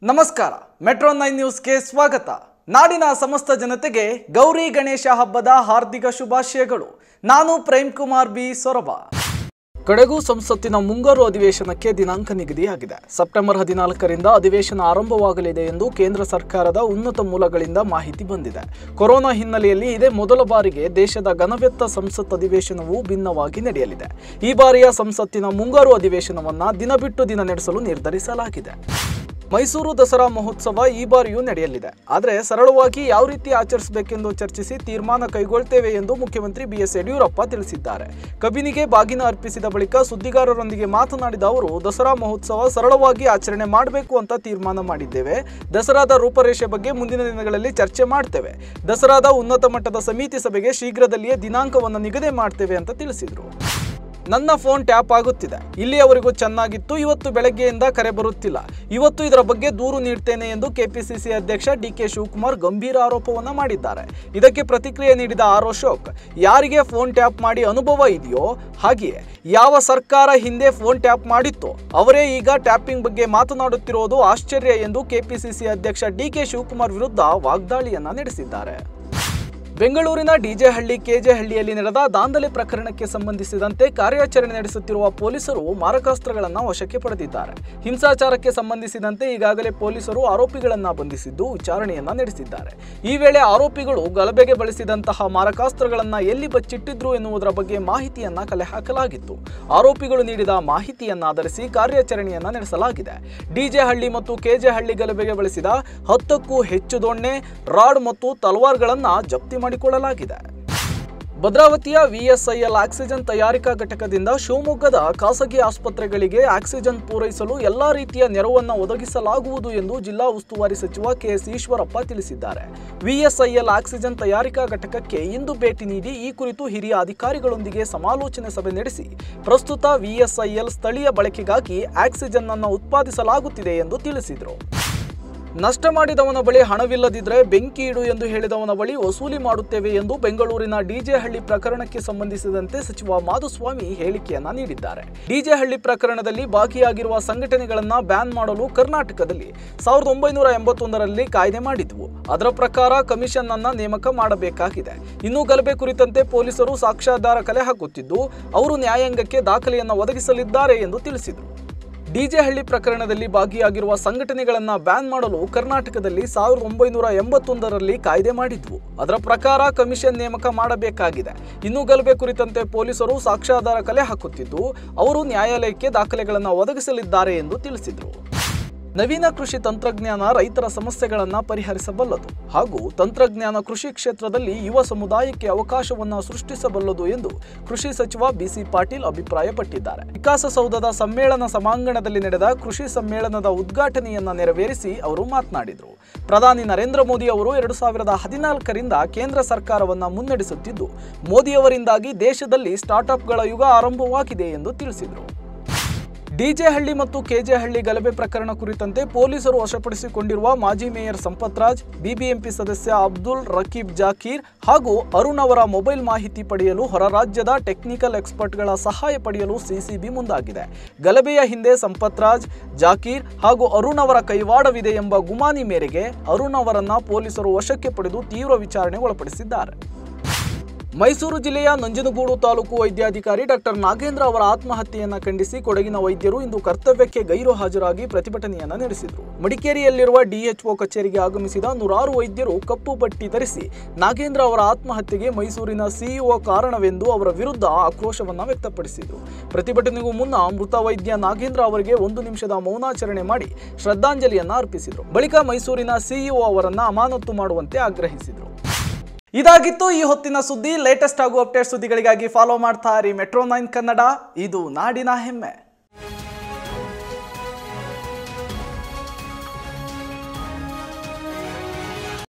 ನಮಸ್ಕಾರ metro nine ನ್ಯೂಸ್ಗೆ ಸ್ವಾಗತ ನಾಡಿನ ಸಮಸ್ತ ಜನತೆಗೆ ಗೌರಿ ಗಣೇಶ ಹಬ್ಬದ ಹಾರ್ದಿಕ ಶುಭಾಶಯಗಳು ನಾನು ಪ್ರೇಮ್ ಕುಮಾರ್ ಬಿ ಸೊರಬ ಕಡೆಗೂ ಸಂಸತ್ತಿನ ಮುಂಗಾರು ಅಧಿವೇಶನಕ್ಕೆ ದಿನಾಂಕ ನಿಗದಿಯಾಗಿದೆ ಸೆಪ್ಟೆಂಬರ್ ಹದಿನಾಲ್ಕರಿಂದ ಅಧಿವೇಶನ ಆರಂಭವಾಗಲಿದೆ ಎಂದು ಕೇಂದ್ರ ಸರ್ಕಾರದ ಉನ್ನತ ಮೂಲಗಳಿಂದ ಮಾಹಿತಿ ಬಂದಿದೆ ಕೊರೋನಾ ಹಿನ್ನೆಲೆಯಲ್ಲಿ ಇದೇ ಮೊದಲ ಬಾರಿಗೆ ದೇಶದ ಘನವೆತ್ತ ಸಂಸತ್ ಅಧಿವೇಶನವು ಭಿನ್ನವಾಗಿ ನಡೆಯಲಿದೆ ಈ ಬಾರಿಯ ಸಂಸತ್ತಿನ ಮುಂಗಾರು ಅಧಿವೇಶನವನ್ನ ದಿನ ಬಿಟ್ಟು ದಿನ ನಡೆಸಲು ನಿರ್ಧರಿಸಲಾಗಿದೆ ಮೈಸೂರು ದಸರಾ ಮಹೋತ್ಸವ ಈ ಬಾರಿಯೂ ನಡೆಯಲಿದೆ ಆದರೆ ಸರಳವಾಗಿ ಯಾವ ರೀತಿ ಆಚರಿಸಬೇಕೆಂದು ಚರ್ಚಿಸಿ ತೀರ್ಮಾನ ಕೈಗೊಳ್ತೇವೆ ಎಂದು ಮುಖ್ಯಮಂತ್ರಿ ಬಿಎಸ್ ಯಡಿಯೂರಪ್ಪ ತಿಳಿಸಿದ್ದಾರೆ ಕಬಿನಿಗೆ ಬಾಗಿನ ಅರ್ಪಿಸಿದ ಬಳಿಕ ಸುದ್ದಿಗಾರರೊಂದಿಗೆ ಮಾತನಾಡಿದ ಅವರು ದಸರಾ ಮಹೋತ್ಸವ ಸರಳವಾಗಿ ಆಚರಣೆ ಮಾಡಬೇಕು ಅಂತ ತೀರ್ಮಾನ ಮಾಡಿದ್ದೇವೆ ದಸರಾದ ರೂಪರೇಷೆ ಬಗ್ಗೆ ಮುಂದಿನ ದಿನಗಳಲ್ಲಿ ಚರ್ಚೆ ಮಾಡ್ತೇವೆ ದಸರಾದ ಉನ್ನತ ಮಟ್ಟದ ಸಮಿತಿ ಸಭೆಗೆ ಶೀಘ್ರದಲ್ಲಿಯೇ ದಿನಾಂಕವನ್ನು ನಿಗದಿ ಮಾಡ್ತೇವೆ ಅಂತ ತಿಳಿಸಿದರು ನನ್ನ ಫೋನ್ ಟ್ಯಾಪ್ ಆಗುತ್ತಿದೆ ಇಲ್ಲಿಯವರೆಗೂ ಚೆನ್ನಾಗಿತ್ತು ಇವತ್ತು ಬೆಳಗ್ಗೆಯಿಂದ ಕರೆ ಬರುತ್ತಿಲ್ಲ ಇವತ್ತು ಇದರ ಬಗ್ಗೆ ದೂರು ನೀಡ್ತೇನೆ ಎಂದು ಕೆಪಿಸಿಸಿ ಅಧ್ಯಕ್ಷ ಡಿಕೆ ಶಿವಕುಮಾರ್ ಗಂಭೀರ ಆರೋಪವನ್ನ ಮಾಡಿದ್ದಾರೆ ಇದಕ್ಕೆ ಪ್ರತಿಕ್ರಿಯೆ ನೀಡಿದ ಆರ್ ಅಶೋಕ್ ಯಾರಿಗೆ ಫೋನ್ ಟ್ಯಾಪ್ ಮಾಡಿ ಅನುಭವ ಇದೆಯೋ ಹಾಗೆಯೇ ಯಾವ ಸರ್ಕಾರ ಹಿಂದೆ ಫೋನ್ ಟ್ಯಾಪ್ ಮಾಡಿತ್ತೋ ಅವರೇ ಈಗ ಟ್ಯಾಪಿಂಗ್ ಬಗ್ಗೆ ಮಾತನಾಡುತ್ತಿರುವುದು ಆಶ್ಚರ್ಯ ಎಂದು ಕೆಪಿಸಿಸಿ ಅಧ್ಯಕ್ಷ ಡಿಕೆ ಶಿವಕುಮಾರ್ ವಿರುದ್ಧ ವಾಗ್ದಾಳಿಯನ್ನ ನಡೆಸಿದ್ದಾರೆ ಬೆಂಗಳೂರಿನ ಡಿಜೆ ಹಳ್ಳಿ ಕೆಜೆ ಹಳ್ಳಿಯಲ್ಲಿ ನಡೆದ ದಾಂಧಲೆ ಪ್ರಕರಣಕ್ಕೆ ಸಂಬಂಧಿಸಿದಂತೆ ಕಾರ್ಯಾಚರಣೆ ನಡೆಸುತ್ತಿರುವ ಪೊಲೀಸರು ಮಾರಕಾಸ್ತ್ರಗಳನ್ನು ವಶಕ್ಕೆ ಪಡೆದಿದ್ದಾರೆ ಹಿಂಸಾಚಾರಕ್ಕೆ ಸಂಬಂಧಿಸಿದಂತೆ ಈಗಾಗಲೇ ಪೊಲೀಸರು ಆರೋಪಿಗಳನ್ನ ಬಂಧಿಸಿದ್ದು ವಿಚಾರಣೆಯನ್ನ ನಡೆಸಿದ್ದಾರೆ ಈ ವೇಳೆ ಆರೋಪಿಗಳು ಗಲಭೆಗೆ ಬಳಸಿದಂತಹ ಮಾರಕಾಸ್ತ್ರಗಳನ್ನ ಎಲ್ಲಿ ಬಚ್ಚಿಟ್ಟಿದ್ರು ಎನ್ನುವುದರ ಬಗ್ಗೆ ಮಾಹಿತಿಯನ್ನ ಕಲೆ ಹಾಕಲಾಗಿತ್ತು ಆರೋಪಿಗಳು ನೀಡಿದ ಮಾಹಿತಿಯನ್ನ ಆಧರಿಸಿ ಕಾರ್ಯಾಚರಣೆಯನ್ನ ನಡೆಸಲಾಗಿದೆ ಡಿಜೆ ಹಳ್ಳಿ ಮತ್ತು ಕೆಜೆ ಹಳ್ಳಿ ಗಲಭೆಗೆ ಬಳಸಿದ ಹತ್ತಕ್ಕೂ ಹೆಚ್ಚು ದೊಣ್ಣೆ ರಾಡ್ ಮತ್ತು ತಲವಾರ್ಗಳನ್ನ ಜಪ್ತಿ ಮಾಡಿಕೊಳ್ಳಲಾಗಿದೆ ಭದ್ರಾವತಿಯ ವಿಎಸ್ಐಎಲ್ ಆಕ್ಸಿಜನ್ ತಯಾರಿಕಾ ಘಟಕದಿಂದ ಶಿವಮೊಗ್ಗದ ಖಾಸಗಿ ಆಸ್ಪತ್ರೆಗಳಿಗೆ ಆಕ್ಸಿಜನ್ ಪೂರೈಸಲು ಎಲ್ಲಾ ರೀತಿಯ ನೆರವನ್ನು ಒದಗಿಸಲಾಗುವುದು ಎಂದು ಜಿಲ್ಲಾ ಉಸ್ತುವಾರಿ ಸಚಿವ ಕೆಎಸ್ ಈಶ್ವರಪ್ಪ ತಿಳಿಸಿದ್ದಾರೆ ವಿಎಸ್ಐಎಲ್ ಆಕ್ಸಿಜನ್ ತಯಾರಿಕಾ ಘಟಕಕ್ಕೆ ಇಂದು ಭೇಟಿ ನೀಡಿ ಈ ಕುರಿತು ಹಿರಿಯ ಅಧಿಕಾರಿಗಳೊಂದಿಗೆ ಸಮಾಲೋಚನೆ ಸಭೆ ನಡೆಸಿ ಪ್ರಸ್ತುತ ವಿಎಸ್ಐಎಲ್ ಸ್ಥಳೀಯ ಬಳಕೆಗಾಗಿ ಆಕ್ಸಿಜನ್ ಅನ್ನು ಉತ್ಪಾದಿಸಲಾಗುತ್ತಿದೆ ಎಂದು ತಿಳಿಸಿದರು ನಷ್ಟ ಮಾಡಿದವನ ಬಳಿ ಹಣವಿಲ್ಲದಿದ್ದರೆ ಬೆಂಕಿ ಇಡು ಎಂದು ಹೇಳಿದವನ ಬಳಿ ವಸೂಲಿ ಮಾಡುತ್ತೇವೆ ಎಂದು ಬೆಂಗಳೂರಿನ ಡಿಜೆ ಹಳ್ಳಿ ಪ್ರಕರಣಕ್ಕೆ ಸಂಬಂಧಿಸಿದಂತೆ ಸಚಿವ ಮಾಧುಸ್ವಾಮಿ ಹೇಳಿಕೆಯನ್ನ ನೀಡಿದ್ದಾರೆ ಡಿಜೆ ಹಳ್ಳಿ ಪ್ರಕರಣದಲ್ಲಿ ಭಾಗಿಯಾಗಿರುವ ಸಂಘಟನೆಗಳನ್ನ ಬ್ಯಾನ್ ಮಾಡಲು ಕರ್ನಾಟಕದಲ್ಲಿ ಸಾವಿರದ ಒಂಬೈನೂರ ಎಂಬತ್ತೊಂದರಲ್ಲಿ ಕಾಯ್ದೆ ಮಾಡಿದ್ವು ಅದರ ಪ್ರಕಾರ ಕಮಿಷನ್ ಅನ್ನ ನೇಮಕ ಮಾಡಬೇಕಾಗಿದೆ ಇನ್ನು ಗಲಭೆ ಕುರಿತಂತೆ ಪೊಲೀಸರು ಸಾಕ್ಷ್ಯಾಧಾರ ಕಲೆ ಹಾಕುತ್ತಿದ್ದು ಅವರು ನ್ಯಾಯಾಂಗಕ್ಕೆ ದಾಖಲೆಯನ್ನು ಒದಗಿಸಲಿದ್ದಾರೆ ಎಂದು ತಿಳಿಸಿದರು ಡಿಜೆ ಹಳ್ಳಿ ಪ್ರಕರಣದಲ್ಲಿ ಭಾಗಿಯಾಗಿರುವ ಸಂಘಟನೆಗಳನ್ನ ಬ್ಯಾನ್ ಮಾಡಲು ಕರ್ನಾಟಕದಲ್ಲಿ ಸಾವಿರದ ಒಂಬೈನೂರ ಎಂಬತ್ತೊಂದರಲ್ಲಿ ಕಾಯ್ದೆ ಮಾಡಿದ್ವು ಅದರ ಪ್ರಕಾರ ಕಮಿಷನ್ ನೇಮಕ ಮಾಡಬೇಕಾಗಿದೆ ಇನ್ನು ಗಲಭೆ ಕುರಿತಂತೆ ಪೊಲೀಸರು ಸಾಕ್ಷ್ಯಾಧಾರ ಕಲೆ ಹಾಕುತ್ತಿದ್ದು ಅವರು ನ್ಯಾಯಾಲಯಕ್ಕೆ ದಾಖಲೆಗಳನ್ನು ಒದಗಿಸಲಿದ್ದಾರೆ ಎಂದು ತಿಳಿಸಿದರು ನವೀನ ಕೃಷಿ ತಂತ್ರಜ್ಞಾನ ರೈತರ ಸಮಸ್ಯೆಗಳನ್ನು ಪರಿಹರಿಸಬಲ್ಲದು ಹಾಗೂ ತಂತ್ರಜ್ಞಾನ ಕೃಷಿ ಕ್ಷೇತ್ರದಲ್ಲಿ ಯುವ ಸಮುದಾಯಕ್ಕೆ ಅವಕಾಶವನ್ನು ಸೃಷ್ಟಿಸಬಲ್ಲದು ಎಂದು ಕೃಷಿ ಸಚಿವ ಬಿಸಿ ಪಾಟೀಲ್ ಅಭಿಪ್ರಾಯಪಟ್ಟಿದ್ದಾರೆ ವಿಕಾಸಸೌಧದ ಸಮ್ಮೇಳನ ಸಭಾಂಗಣದಲ್ಲಿ ನಡೆದ ಕೃಷಿ ಸಮ್ಮೇಳನದ ಉದ್ಘಾಟನೆಯನ್ನ ನೆರವೇರಿಸಿ ಅವರು ಮಾತನಾಡಿದರು ಪ್ರಧಾನಿ ನರೇಂದ್ರ ಮೋದಿ ಅವರು ಎರಡು ಸಾವಿರದ ಹದಿನಾಲ್ಕರಿಂದ ಕೇಂದ್ರ ಸರ್ಕಾರವನ್ನ ಮುನ್ನಡೆಸುತ್ತಿದ್ದು ಮೋದಿಯವರಿಂದಾಗಿ ದೇಶದಲ್ಲಿ ಸ್ಟಾರ್ಟ್ಅಪ್ಗಳ ಯುಗ ಆರಂಭವಾಗಿದೆ ಎಂದು ತಿಳಿಸಿದರು ಡಿಜೆ ಹಳ್ಳಿ ಮತ್ತು ಕೆಜೆ ಹಳ್ಳಿ ಗಲಭೆ ಪ್ರಕರಣ ಕುರಿತಂತೆ ಪೊಲೀಸರು ವಶಪಡಿಸಿಕೊಂಡಿರುವ ಮಾಜಿ ಮೇಯರ್ ಸಂಪತ್ ರಾಜ್ ಬಿಬಿಎಂಪಿ ಸದಸ್ಯ ಅಬ್ದುಲ್ ರಕೀಬ್ ಜಾಕೀರ್ ಹಾಗೂ ಅರುಣ್ ಅವರ ಮೊಬೈಲ್ ಮಾಹಿತಿ ಪಡೆಯಲು ಹೊರ ರಾಜ್ಯದ ಟೆಕ್ನಿಕಲ್ ಎಕ್ಸ್ಪರ್ಟ್ಗಳ ಸಹಾಯ ಪಡೆಯಲು ಸಿಸಿಬಿ ಮುಂದಾಗಿದೆ ಗಲಭೆಯ ಹಿಂದೆ ಸಂಪತ್ ರಾಜ್ ಜಾಕೀರ್ ಹಾಗೂ ಅರುಣ್ ಅವರ ಕೈವಾಡವಿದೆ ಎಂಬ ಗುಮಾನಿ ಮೇರೆಗೆ ಅರುಣ್ ಅವರನ್ನ ಪೊಲೀಸರು ವಶಕ್ಕೆ ಪಡೆದು ತೀವ್ರ ವಿಚಾರಣೆ ಒಳಪಡಿಸಿದ್ದಾರೆ ಮೈಸೂರು ಜಿಲ್ಲೆಯ ನಂಜನಗೂಡು ತಾಲೂಕು ವೈದ್ಯಾಧಿಕಾರಿ ಡಾಕ್ಟರ್ ನಾಗೇಂದ್ರ ಅವರ ಆತ್ಮಹತ್ಯೆಯನ್ನ ಖಂಡಿಸಿ ಕೊಡಗಿನ ವೈದ್ಯರು ಇಂದು ಕರ್ತವ್ಯಕ್ಕೆ ಗೈರು ಹಾಜರಾಗಿ ಪ್ರತಿಭಟನೆಯನ್ನ ನಡೆಸಿದರು ಮಡಿಕೇರಿಯಲ್ಲಿರುವ ಡಿಎಚ್ಒ ಕಚೇರಿಗೆ ಆಗಮಿಸಿದ ನೂರಾರು ವೈದ್ಯರು ಕಪ್ಪು ಪಟ್ಟಿ ಧರಿಸಿ ನಾಗೇಂದ್ರ ಅವರ ಆತ್ಮಹತ್ಯೆಗೆ ಮೈಸೂರಿನ ಸಿಇಒ ಕಾರಣವೆಂದು ಅವರ ವಿರುದ್ಧ ಆಕ್ರೋಶವನ್ನ ವ್ಯಕ್ತಪಡಿಸಿದರು ಪ್ರತಿಭಟನೆಗೂ ಮುನ್ನ ಮೃತ ವೈದ್ಯ ನಾಗೇಂದ್ರ ಅವರಿಗೆ ಒಂದು ನಿಮಿಷದ ಮೌನಾಚರಣೆ ಮಾಡಿ ಶ್ರದ್ಧಾಂಜಲಿಯನ್ನ ಅರ್ಪಿಸಿದರು ಬಳಿಕ ಮೈಸೂರಿನ ಸಿಇಒ ಅವರನ್ನ ಅಮಾನತು ಮಾಡುವಂತೆ ಆಗ್ರಹಿಸಿದರು ಇದಾಗಿತ್ತು ಈ ಹೊತ್ತಿನ ಸುದ್ದಿ ಲೇಟೆಸ್ಟ್ ಹಾಗೂ ಅಪ್ಡೇಟ್ ಸುದ್ದಿಗಳಿಗಾಗಿ ಫಾಲೋ ಮಾಡ್ತಾ ಇರಿ ಮೆಟ್ರೋ ನೈನ್ ಕನ್ನಡ ಇದು ನಾಡಿನ ಹೆಮ್ಮೆ